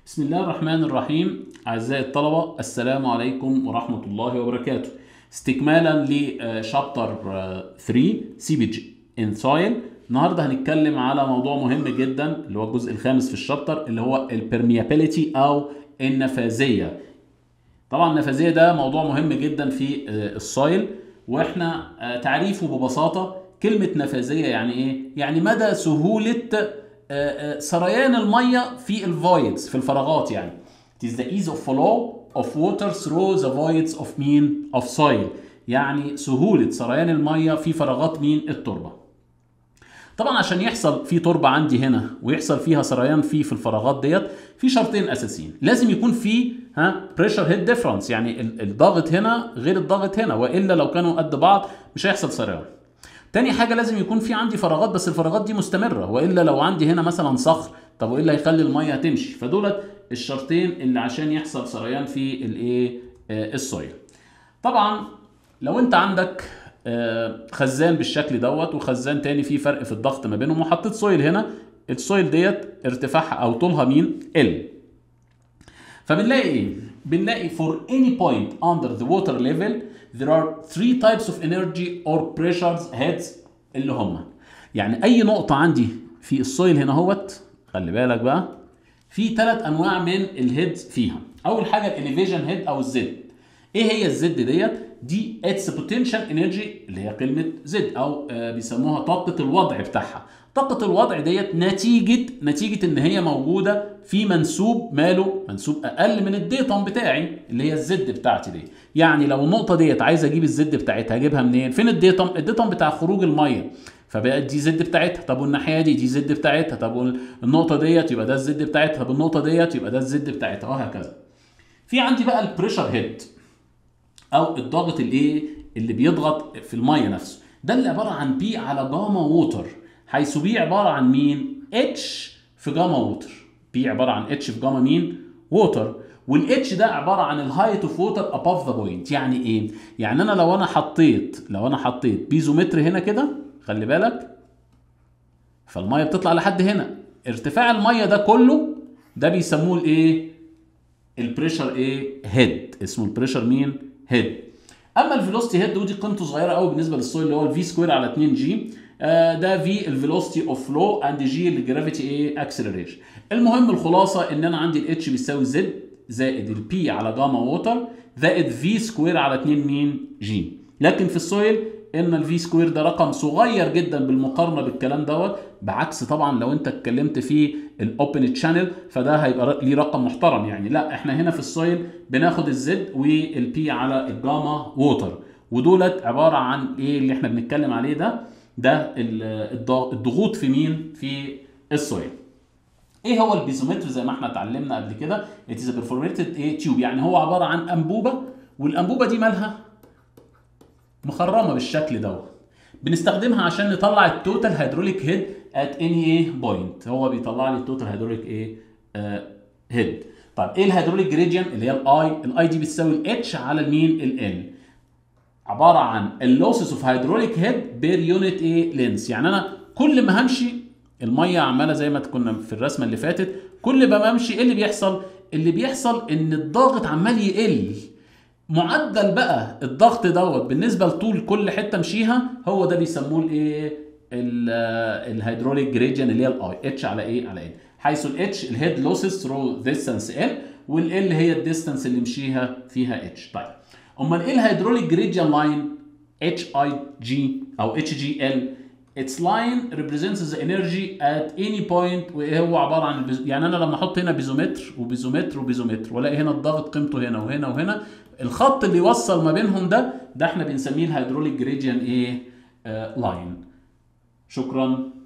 بسم الله الرحمن الرحيم أعزائي الطلبة السلام عليكم ورحمة الله وبركاته استكمالا لشابتر 3 سيبج ان سويل النهارده هنتكلم على موضوع مهم جدا اللي هو الجزء الخامس في الشابتر اللي هو البرميابيليتي او النفاذيه طبعا النفاذيه ده موضوع مهم جدا في السويل واحنا تعريفه ببساطه كلمه نفاذيه يعني ايه يعني مدى سهوله سريان الميه في الفويدز في الفراغات يعني it is the ease of flow of water through the voids of mean of soil يعني سهولة سريان المية في فراغات مين التربة طبعا عشان يحصل في تربة عندي هنا ويحصل فيها سريان فيه في الفراغات ديت في شرطين اساسيين لازم يكون في ها بريشر هيد ديفرنس يعني الضغط هنا غير الضغط هنا والا لو كانوا قد بعض مش هيحصل سريان تاني حاجه لازم يكون في عندي فراغات بس الفراغات دي مستمره والا لو عندي هنا مثلا صخر طب وايه اللي هيخلي الميه تمشي فدولت الشرطين اللي عشان يحصل سريان في الايه آه السويل طبعا لو انت عندك آه خزان بالشكل دوت وخزان تاني فيه فرق في الضغط ما بينهم وحطيت سويل هنا السويل ديت ارتفاعها او طولها مين ال فبنلاقي ايه بنلاقي for any point under the water level there are three types of energy or pressures heads اللي هم يعني اي نقطة عندي في السويل هنا اهوت خلي بالك بقى في ثلاث انواع من الهيدز فيها اول حاجة الاليفيشن هيد او الزد ايه هي الزد ديت دي اتس بوتنشال انرجي اللي هي كلمة زد او آه بيسموها طاقة الوضع بتاعها طاقة الوضع ديت نتيجة نتيجة ان هي موجودة في منسوب ماله منسوب اقل من الديتم بتاعي اللي هي الزد بتاعتي دي يعني لو النقطة ديت عايز اجيب الزد بتاعتها اجيبها منين فين الديتم الديتم بتاع خروج المية فبقت دي زد بتاعتها طب والناحية دي دي زد بتاعتها طب النقطة ديت يبقى ده الزد بتاعتها طب النقطة ديت يبقى ده الزد بتاعتها وهكذا في عندي بقى البريشر هيد او الضغط الايه اللي بيضغط في المية نفسه ده اللي عبارة عن بي على جاما ووتر حيث بي عبارة عن مين؟ اتش في جاما ووتر بي عبارة عن اتش في جاما مين؟ ووتر والاتش ده عبارة عن الهايت اوف ووتر اباف ذا بوينت يعني ايه؟ يعني انا لو انا حطيت لو انا حطيت بيزومتر هنا كده خلي بالك فالمية بتطلع لحد هنا ارتفاع المية ده كله ده بيسموه الايه؟ البريشر ايه؟ هيد اسمه البريشر مين؟ هيد اما الفيلوسيتي هيد ودي قيمته صغيره قوي بالنسبه للسويل اللي هو الفي سكوير على 2 جي ده في الفيلوسيتي اوف فلو اند جي الجرافيتي ايه اكسلريشن المهم الخلاصه ان انا عندي الاتش بيساوي زد زائد البي على جاما ووتر زائد في سكوير على 2 مين جي لكن في السويل ان الفي سكوير ده رقم صغير جدا بالمقارنه بالكلام دوت بعكس طبعا لو انت اتكلمت في الاوبن تشانل فده هيبقى ليه رقم محترم يعني لا احنا هنا في السويل بناخد الزد والبي على الجاما ووتر ودولت عباره عن ايه اللي احنا بنتكلم عليه ده ده الضغوط في مين في السويل ايه هو البيزومتر زي ما احنا اتعلمنا قبل كده اتس بيرفورميتد ايه تيوب يعني هو عباره عن انبوبه والانبوبه دي مالها مخرمه بالشكل دوت بنستخدمها عشان نطلع التوتال هيدروليك هيد ات اني ايه بوينت هو بيطلع لي التوتال هيدروليك ايه هيد طيب ايه الهيدروليك جريديان اللي هي الاي الاي دي بتساوي الاتش على المين ال عباره عن اللوسز اوف هيدروليك هيد بير يونت ايه لينس يعني انا كل ما همشي الميه عماله زي ما كنا في الرسمه اللي فاتت كل ما بمشي ايه اللي بيحصل اللي بيحصل ان الضغط عمال يقل معدل بقى الضغط دوت بالنسبه لطول كل حته امشيها هو ده بيسموه الايه الهيدروليك جريديان اللي هي الاي اتش على ايه على ان حيث الاتش الهيد لوسز ثرو ديستانس ال والال هي الديستانس اللي مشيها فيها اتش طيب امال ايه الهيدروليك جريديان لاين اتش اي جي او اتش جي ال its line represents the energy at any point وهو عباره عن البيزو... يعني انا لما احط هنا بيزومتر وبيزومتر وبيزومتر والاقي هنا الضغط قيمته هنا وهنا وهنا الخط اللي يوصل ما بينهم ده ده احنا بنسميه الهيدروليك جريديان ايه آه لاين شكرا